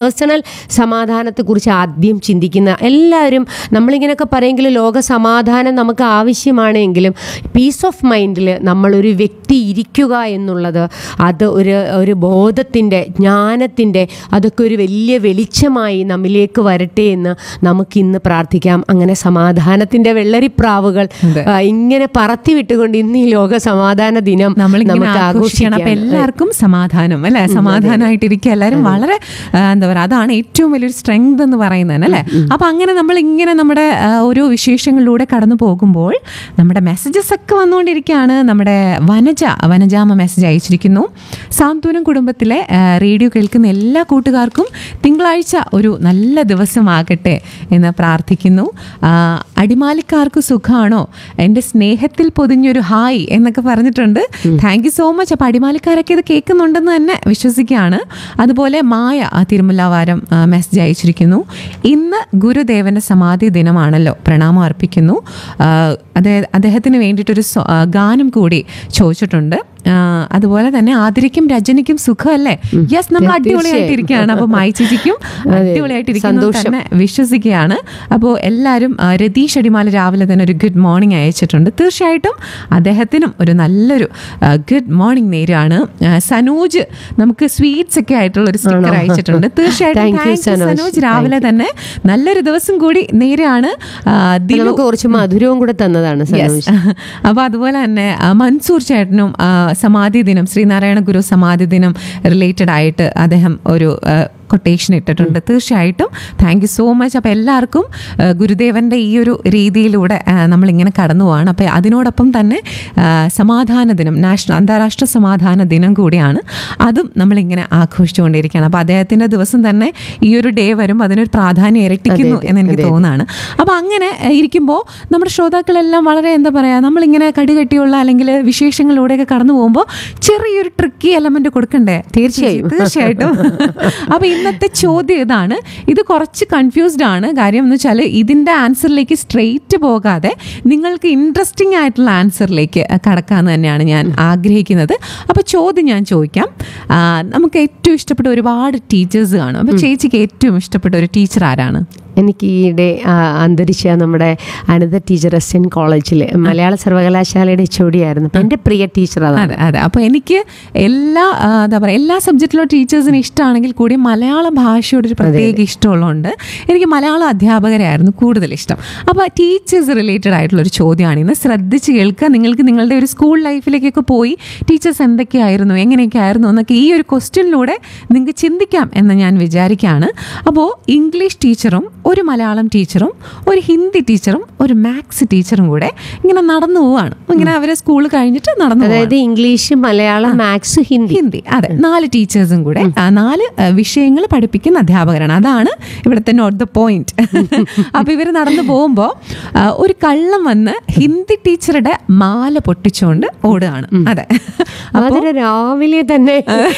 Personal സമാധാനത്തെക്കുറിച്ച് ആദ്യം ചിന്തിക്കുന്ന എല്ലാവരും നമ്മളിങ്ങനെയൊക്കെ പറയുമെങ്കിൽ ലോക സമാധാനം നമുക്ക് ആവശ്യമാണെങ്കിലും പീസ് ഓഫ് മൈൻഡിൽ നമ്മളൊരു വ്യക്തി ഇരിക്കുക എന്നുള്ളത് അത് ഒരു ഒരു ബോധത്തിൻ്റെ ജ്ഞാനത്തിൻ്റെ അതൊക്കെ ഒരു വലിയ വെളിച്ചമായി നമ്മിലേക്ക് വരട്ടെ എന്ന് നമുക്കിന്ന് പ്രാർത്ഥിക്കാം അങ്ങനെ സമാധാനത്തിൻ്റെ വെള്ളരിപ്രാവുകൾ അതെ. ആ, ഇങ്ങനെ പറത്തി വിട്ടുകൊണ്ട് ഇന്ന് ഈ ലോക സമാധാന ദിനം നമ്മളിങ്ങനെ നമുക്ക് ആഘോഷിക്കണം അപ്പൊ ആഘോഷിക്കാം എല്ലാവർക്കും സമാധാനം അല്ലെ സമാധാനമായിട്ടിരിക്കുക എല്ലാവരും വളരെ ആ, എന്താ പറയുക അതാണ് ഏറ്റവും വലിയൊരു സ്ട്രെങ്ത് എന്ന് പറയുന്നത് അല്ലേ അപ്പൊ അങ്ങനെ നമ്മൾ ഇങ്ങനെ നമ്മുടെ ആ, ഓരോ വിശേഷങ്ങളിലൂടെ കടന്നു പോകുമ്പോൾ നമ്മുടെ മെസ്സേജസ് ഒക്കെ വന്നുകൊണ്ടിരിക്കുകയാണ് നമ്മുടെ വനജ വനജാമ മെസ്സേജ് അയച്ചിരിക്കുന്നു സാന്ത്വനം കുടുംബത്തിലെ ആ, റേഡിയോ കേൾക്കുന്ന എല്ലാ കൂട്ടുകാർക്കും തിങ്കളാഴ്ച ഒരു നല്ല ദിവസമാകട്ടെ എന്ന് പ്രാർത്ഥിക്കുന്നു ആ, അടിമാലിക്കാർക്ക് സുഖമാണോ എൻ്റെ സ്നേഹത്തിൽ പൊതിഞ്ഞൊരു ഹായ് എന്നൊക്കെ പറഞ്ഞിട്ടുണ്ട് താങ്ക് യു സോ മച്ച് അപ്പോൾ അടിമാലിക്കാരൊക്കെ ഇത് കേൾക്കുന്നുണ്ടെന്ന് തന്നെ വിശ്വസിക്കുകയാണ് അതുപോലെ മായ ആ, തിരുമുല്ലാവാരം മെസ്സേജ് അയച്ചിരിക്കുന്നു ഇന്ന് ഗുരുദേവന്റെ സമാധി ദിനമാണല്ലോ പ്രണാമം അർപ്പിക്കുന്നു ആ, അദ്ദേഹ അദ്ദേഹത്തിന് വേണ്ടിയിട്ടൊരു സ്വ- ആ, ഗാനം കൂടി ചോദിച്ചിട്ടുണ്ട് ആ, അതുപോലെ തന്നെ ആതിരയ്ക്കും രജനിക്കും സുഖമല്ലേ യെസ് നമ്മൾ അടിപൊളിയായിട്ടിരിക്കുകയാണ് അപ്പോൾ മായി ചേച്ചിക്കും അടിപൊളിയായിട്ടിരിക്കുന്നു സന്തോഷം. തന്നെ വിശ്വസിക്കുകയാണ് അപ്പോൾ എല്ലാവരും ആ, രതീഷ് അടിമാല രാവിലെ തന്നെ ഒരു ഗുഡ് മോർണിംഗ് അയച്ചിട്ടുണ്ട് തീർച്ചയായിട്ടും അദ്ദേഹത്തിനും ഒരു നല്ലൊരു ഗുഡ് മോർണിംഗ് നേരാണ് ആ, സനൂജ് നമുക്ക് സ്വീറ്റ്സ് ഒക്കെ ആയിട്ടുള്ള ഒരു സ്റ്റിക്കർ അയച്ചിട്ടുണ്ട് തീർച്ചയായിട്ടും Thank you, thank you, Sanoj. Sanoj രാവിലെ തന്നെ നല്ലൊരു ദിവസം കൂടി നേരാണ് ആ, ദിലു നമുക്ക് കുറച്ച് മധുരവും കൂടെ തന്നതാണ് സനോജ് അപ്പോൾ അതുപോലെ തന്നെ ആ, മൻസൂർ ചേട്ടനും ആ, സമാധി ദിനം ശ്രീനാരായണ ഗുരു സമാധി ദിനം റിലേറ്റഡ് ആയിട്ട് അദ്ദേഹം ഒരു കൊട്ടേഷൻ ഇട്ടിട്ടുണ്ട് തീർച്ചയായിട്ടും താങ്ക് യു സോ മച്ച് അപ്പോൾ എല്ലാവർക്കും ആ, ഗുരുദേവൻ്റെ ഈ ഒരു രീതിയിലൂടെ ആ, നമ്മളിങ്ങനെ കടന്നു പോവാണ് അപ്പോൾ അതിനോടൊപ്പം തന്നെ ആ, സമാധാന ദിനം നാഷണൽ അന്താരാഷ്ട്ര സമാധാന ദിനം കൂടിയാണ് അതും നമ്മളിങ്ങനെ ആഘോഷിച്ചുകൊണ്ടിരിക്കുകയാണ് അപ്പോൾ അദ്ദേഹത്തിൻ്റെ ദിവസം തന്നെ ഈ ഒരു ഡേ വരും അതിനൊരു പ്രാധാന്യം ഇരട്ടിക്കുന്നു എന്ന് എനിക്ക് തോന്നുന്നതാണ് അപ്പോൾ അങ്ങനെ ഇരിക്കുമ്പോൾ നമ്മുടെ ശ്രോതാക്കളെല്ലാം വളരെ എന്താ പറയുക നമ്മളിങ്ങനെ കടികട്ടിയുള്ള അല്ലെങ്കിൽ വിശേഷങ്ങളിലൂടെയൊക്കെ കടന്നു പോകുമ്പോൾ ചെറിയൊരു ട്രിക്കി എലമെന്റ് കൊടുക്കണ്ടേ തീർച്ചയായും. തീർച്ചയായിട്ടും അപ്പോൾ ഇന്നത്തെ ചോദ്യം ഇതാണ് ഇത് കുറച്ച് കൺഫ്യൂസ്ഡ് ആണ് കാര്യം എന്ന് വെച്ചാൽ ഇതിൻ്റെ ആൻസറിലേക്ക് സ്ട്രെയിറ്റ് പോകാതെ നിങ്ങൾക്ക് ഇൻട്രസ്റ്റിംഗ് ആയിട്ടുള്ള ആൻസറിലേക്ക് കടക്കാമെന്ന് തന്നെയാണ് ഞാൻ ആഗ്രഹിക്കുന്നത് അപ്പോൾ ചോദ്യം ഞാൻ ചോദിക്കാം ആ, നമുക്ക് ഏറ്റവും ഇഷ്ടപ്പെട്ട ഒരുപാട് ടീച്ചേഴ്സ് കാണും അപ്പോൾ ചേച്ചിക്ക് ഏറ്റവും ഇഷ്ടപ്പെട്ട ഒരു ടീച്ചർ ആരാണ് എനിക്ക് ഈയിടെ ആ, അന്തരിച്ച നമ്മുടെ അനിത ടീച്ചർ എസ് എൻ കോളേജിൽ മലയാള സർവകലാശാലയുടെ എച്ച് ആയിരുന്നു അപ്പം എൻ്റെ പ്രിയ ടീച്ചർ അതാണ് അതെ അതെ അപ്പോൾ എനിക്ക് എല്ലാ ആ, എന്താ പറയുക എല്ലാ സബ്ജക്റ്റിലുള്ള ടീച്ചേഴ്സിന് ഇഷ്ടമാണെങ്കിൽ കൂടി മലയാള ഭാഷയോട് ഒരു പ്രത്യേക ഇഷ്ടമുള്ളതുകൊണ്ട് എനിക്ക് മലയാള അധ്യാപകരായിരുന്നു കൂടുതൽ ഇഷ്ടം അപ്പോൾ ടീച്ചേഴ്സ് റിലേറ്റഡ് ആയിട്ടുള്ള ഒരു ചോദ്യമാണ് ഇന്ന് ശ്രദ്ധിച്ച് കേൾക്കുക നിങ്ങൾക്ക് നിങ്ങളുടെ ഒരു സ്കൂൾ ലൈഫിലേക്കൊക്കെ പോയി ടീച്ചേഴ്സ് എന്തൊക്കെയായിരുന്നു എങ്ങനെയൊക്കെ ആയിരുന്നു എന്നൊക്കെ ഈ ഒരു ക്വസ്റ്റ്യനിലൂടെ നിങ്ങൾക്ക് ചിന്തിക്കാം എന്ന് ഞാൻ വിചാരിക്കുകയാണ് അപ്പോൾ ഇംഗ്ലീഷ് ടീച്ചറും ഒരു മലയാളം ടീച്ചറും ഒരു ഹിന്ദി ടീച്ചറും ഒരു മാത്സ് ടീച്ചറും കൂടെ ഇങ്ങനെ നടന്നു പോവാണ് ഇങ്ങനെ അവരെ സ്കൂൾ കഴിഞ്ഞിട്ട് നടന്നു പോവാണ്. അതായത് ഇംഗ്ലീഷ് മലയാളം മാത്സ് ഹിന്ദി ഹിന്ദി അതെ നാല് ടീച്ചേഴ്സും കൂടെ ആ നാല് വിഷയങ്ങൾ പഠിപ്പിക്കുന്ന അധ്യാപകരാണ് അതാണ് ഇവിടുത്തെ നോട്ട് ദ പോയിന്റ് അപ്പൊ ഇവര് നടന്നു പോകുമ്പോ ആ, ഒരു കള്ളം വന്ന് ഹിന്ദി ടീച്ചറുടെ മാല പൊട്ടിച്ചുകൊണ്ട് ഓടുകയാണ് അതെ അതിന് രാവിലെ തന്നെ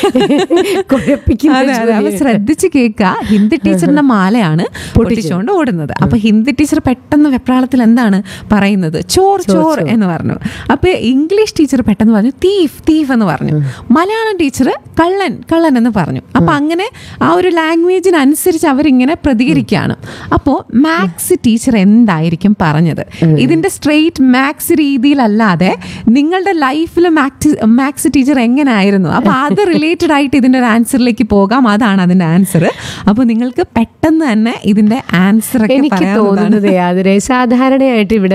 കുഴപ്പിക്കുന്ന അതെ അതെ അപ്പൊ ജോലിയാണ്. ശ്രദ്ധിച്ച് കേൾക്കുക ഹിന്ദി ടീച്ചറിന്റെ മാലയാണ് പൊട്ടിച്ചുകൊണ്ട് ഓടുന്നത് അപ്പൊ ഹിന്ദി ടീച്ചർ പെട്ടെന്ന് വെപ്രാളത്തിൽ എന്താണ് പറയുന്നത് ചോർ ചോർ എന്ന് പറഞ്ഞു അപ്പൊ ഇംഗ്ലീഷ് ടീച്ചർ പെട്ടെന്ന് പറഞ്ഞു തീഫ് തീഫ് എന്ന് പറഞ്ഞു മലയാളം ടീച്ചർ കള്ളൻ കള്ളൻ എന്ന് പറഞ്ഞു അപ്പൊ അങ്ങനെ ആ ഒരു ലാംഗ്വേജിനനുസരിച്ച് അവരിങ്ങനെ പ്രതികരിക്കുകയാണ് അപ്പോൾ മാത്സ് ടീച്ചർ എന്തായിരിക്കും പറഞ്ഞത് ഇതിന്റെ സ്ട്രെയിറ്റ് മാത്സ് രീതിയിലല്ലാതെ നിങ്ങളുടെ ലൈഫിൽ മാത്സ് മാത്സ് ടീച്ചർ എങ്ങനെയായിരുന്നു അപ്പൊ അത് റിലേറ്റഡ് ആയിട്ട് ഇതിന്റെ ഒരു ആൻസറിലേക്ക് പോകാം അതാണ് അതിന്റെ ആൻസർ അപ്പോൾ നിങ്ങൾക്ക് പെട്ടെന്ന് തന്നെ ഇതിന്റെ ആൻസർ ഒക്കെ എനിക്ക് പറയാവുന്നതാണ് തോന്നുന്നത് യാതൊരു സാധാരണയായിട്ട് ഇവിടെ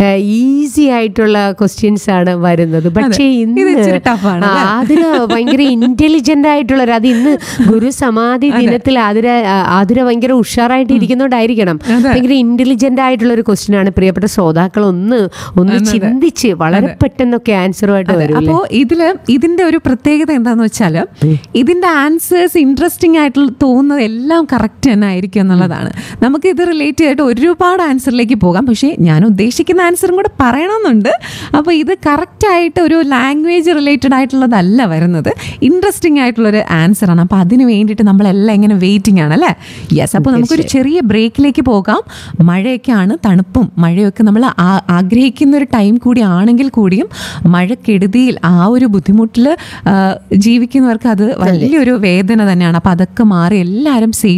ഈസി ആയിട്ടുള്ള ക്വസ്റ്റ്യൻസ് ആണ് വരുന്നത് പക്ഷേ ഇത് ഇന്ന് ഇച്ചിരി tough ആണ്, ആ, അല്ലേ? അതിന് ഭയങ്കര ഇന്റലിജന്റ് ആയിട്ടുള്ള അത് ഇന്ന് ഗുരു സമാധി ദിനത്തിൽ അതിര അതിര ഭയങ്കര ഉഷാറായിട്ട് ഇരിക്കുന്നോണ്ടായിരിക്കണം ഭയങ്കര ഇന്റലിജന്റ് ആയിട്ടുള്ള ഒരു ക്വസ്റ്റ്യൻ ആണ് പ്രിയപ്പെട്ട ശ്രോതാക്കൾ ഒന്ന് ഒന്ന് ചിന്തിച്ച് വളരെ പെട്ടെന്നൊക്കെ ആൻസറുമായിട്ട് വരും അപ്പോ ഇതില് ഇതിന്റെ ഒരു പ്രത്യേകത എന്താന്ന് വെച്ചാല് ഇതിന്റെ ആൻസേഴ്സ് ഇൻട്രസ്റ്റിംഗ് ആയിട്ട് തോന്നുന്നത് എല്ലാം കറക്റ്റ് തന്നെ ആയിരിക്കും എന്നുള്ളതാണ് നമുക്ക് ഇത് റിലേറ്റ് ചെയ്തിട്ട് ഒരുപാട് ആൻസറിലേക്ക് പോകാം പക്ഷേ ഞാൻ ഉദ്ദേശിക്കുന്ന ആൻസറും കൂടെ പറയണമെന്നുണ്ട് അപ്പോൾ ഇത് കറക്റ്റ് ആയിട്ട് ഒരു ലാംഗ്വേജ് റിലേറ്റഡ് ആയിട്ടുള്ളതല്ല വരുന്നത് ഇൻട്രസ്റ്റിംഗ് ആയിട്ടുള്ളൊരു ആൻസർ ആണ് അപ്പോൾ അതിന് വേണ്ടിയിട്ട് നമ്മളെല്ലാം ഇങ്ങനെ വെയിറ്റിംഗ് ആണ് അല്ലേ യെസ് അപ്പോൾ നമുക്കൊരു ചെറിയ ബ്രേക്കിലേക്ക് പോകാം മഴയൊക്കെയാണ് തണുപ്പും മഴയൊക്കെ നമ്മൾ ആ- ആഗ്രഹിക്കുന്ന ഒരു ടൈം കൂടി ആണെങ്കിൽ കൂടിയും മഴക്കെടുതിയിൽ ആ ഒരു ബുദ്ധിമുട്ടിൽ ജീവിക്കുന്നവർക്ക് അത് വലിയൊരു വേദന തന്നെയാണ് അപ്പോൾ അതൊക്കെ മാറി എല്ലാവരും സേഫ്